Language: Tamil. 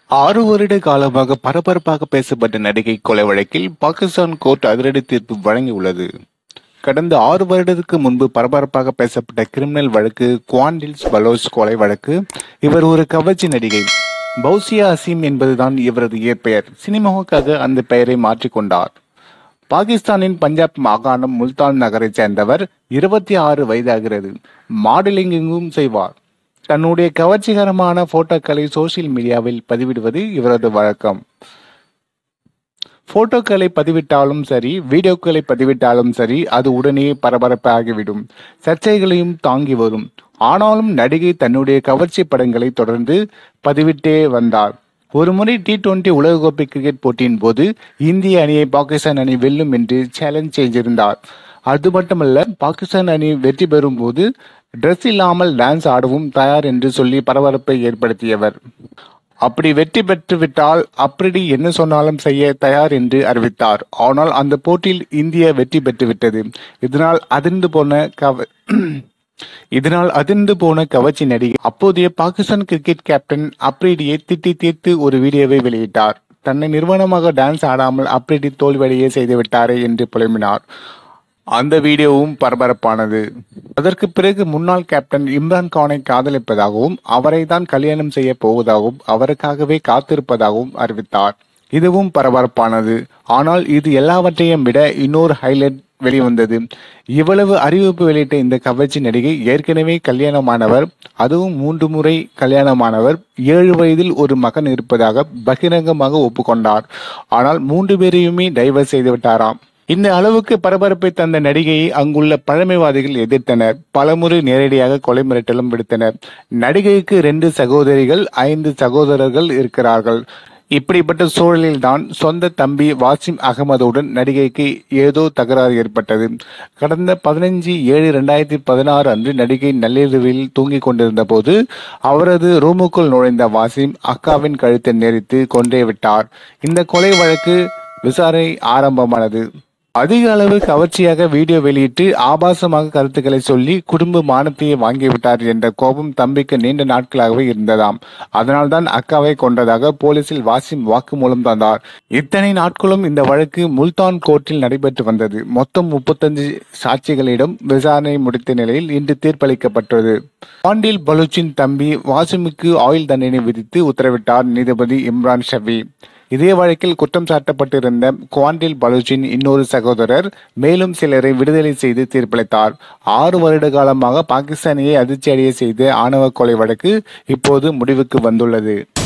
ஆறு வருட காலமாக பரபரப்பாக பேசப்பட்ட நடிகை கொலை வழக்கில் பாகிஸ்தான் கோர்ட் அதிரடி தீர்ப்பு வழங்கியுள்ளது கடந்த ஆறு வருடத்துக்கு முன்பு பரபரப்பாக பேசப்பட்ட கிரிமினல் வழக்கு குவாண்டில்ஸ் பலோச் கொலை வழக்கு இவர் ஒரு கவர்ச்சி நடிகை பௌசியா அசீம் என்பதுதான் இவரது இயற்பெயர் சினிமாவுக்காக அந்த பெயரை மாற்றிக்கொண்டார் பாகிஸ்தானின் பஞ்சாப் மாகாணம் முல்தான் நகரைச் சேர்ந்தவர் இருபத்தி ஆறு வயதாகிறது மாடலிங்கும் செய்வார் தன்னுடைய கவர்ச்சிகரமான போட்டோக்களை சோசியல் மீடியாவில் பதிவிடுவது இவரது வழக்கம் போட்டோக்களை பதிவிட்டாலும் சரி வீடியோக்களை பதிவிட்டாலும் சரி அது உடனே பரபரப்பாகிவிடும் சர்ச்சைகளையும் தாங்கி வரும் ஆனாலும் நடிகை தன்னுடைய கவர்ச்சி படங்களை தொடர்ந்து பதிவிட்டே வந்தார் ஒருமுறை டி டுவெண்டி உலகக்கோப்பை கிரிக்கெட் போட்டியின் போது இந்திய அணியை பாகிஸ்தான் அணி வெல்லும் என்று சேலஞ்ச் செய்திருந்தார் அது மட்டுமல்ல பாகிஸ்தான் அணி வெற்றி பெறும் போது ட்ரெஸ் இல்லாமல் டான்ஸ் ஆடவும் தயார் என்று சொல்லி பரபரப்பை ஏற்படுத்தியவர் அப்படி வெற்றி பெற்று விட்டால் அப்படி என்ன சொன்னாலும் செய்ய தயார் என்று அறிவித்தார் ஆனால் அந்த போட்டியில் இந்தியா வெற்றி பெற்று விட்டது இதனால் அதிர்ந்து போன கவ இதனால் அதிர்ந்து போன கவர்ச்சி நடிகை அப்போதைய பாகிஸ்தான் கிரிக்கெட் கேப்டன் அப்ரீடியை திட்டி தீர்த்து ஒரு வீடியோவை வெளியிட்டார் தன்னை நிறுவனமாக டான்ஸ் ஆடாமல் அப்ரீடி தோல்வியடைய செய்து விட்டாரே என்று புலம்பினார் அந்த வீடியோவும் பரபரப்பானது அதற்கு பிறகு முன்னாள் கேப்டன் இம்ரான் கானை காதலிப்பதாகவும் அவரை தான் கல்யாணம் செய்ய போவதாகவும் அவருக்காகவே காத்திருப்பதாகவும் அறிவித்தார் இதுவும் பரபரப்பானது ஆனால் இது எல்லாவற்றையும் விட இன்னொரு ஹைலைட் வெளிவந்தது இவ்வளவு அறிவிப்பு வெளியிட்ட இந்த கவர்ச்சி நடிகை ஏற்கனவே கல்யாணமானவர் அதுவும் மூன்று முறை கல்யாணமானவர் ஏழு வயதில் ஒரு மகன் இருப்பதாக பகிரங்கமாக ஒப்புக்கொண்டார் ஆனால் மூன்று பேரையுமே டைவர்ஸ் செய்து விட்டாராம் இந்த அளவுக்கு பரபரப்பை தந்த நடிகையை அங்குள்ள பழமைவாதிகள் எதிர்த்தனர் பலமுறை நேரடியாக கொலை மிரட்டலும் விடுத்தனர் நடிகைக்கு ரெண்டு சகோதரிகள் ஐந்து சகோதரர்கள் இருக்கிறார்கள் இப்படிப்பட்ட சூழலில் தான் சொந்த தம்பி வாசிம் அகமதுடன் நடிகைக்கு ஏதோ தகராறு ஏற்பட்டது கடந்த பதினஞ்சு ஏழு ரெண்டாயிரத்தி பதினாறு அன்று நடிகை நள்ளிரவில் தூங்கிக் கொண்டிருந்த போது அவரது ரூமுக்குள் நுழைந்த வாசிம் அக்காவின் கழுத்தை நெரித்து கொன்றே விட்டார் இந்த கொலை வழக்கு விசாரணை ஆரம்பமானது அதிக அளவு கவர்ச்சியாக வீடியோ வெளியிட்டு ஆபாசமாக கருத்துக்களை சொல்லி குடும்ப மானத்தையே வாங்கிவிட்டார் என்ற கோபம் தம்பிக்கு நீண்ட நாட்களாகவே இருந்ததாம் அதனால்தான் அக்காவை கொண்டதாக போலீசில் வாசிம் வாக்குமூலம் தந்தார் இத்தனை நாட்களும் இந்த வழக்கு முல்தான் கோர்ட்டில் நடைபெற்று வந்தது மொத்தம் முப்பத்தஞ்சு சாட்சிகளிடம் விசாரணை முடித்த நிலையில் இன்று தீர்ப்பளிக்கப்பட்டது பாண்டில் பலூச்சின் தம்பி வாசிமுக்கு ஆயுள் தண்டனை விதித்து உத்தரவிட்டார் நீதிபதி இம்ரான் ஷவி இதே வழக்கில் குற்றம் சாட்டப்பட்டிருந்த குவாண்டில் பலூச்சின் இன்னொரு சகோதரர் மேலும் சிலரை விடுதலை செய்து தீர்ப்பளித்தார் ஆறு வருட காலமாக பாகிஸ்தானியை அதிர்ச்சி அடைய செய்த ஆணவ கொலை வழக்கு இப்போது முடிவுக்கு வந்துள்ளது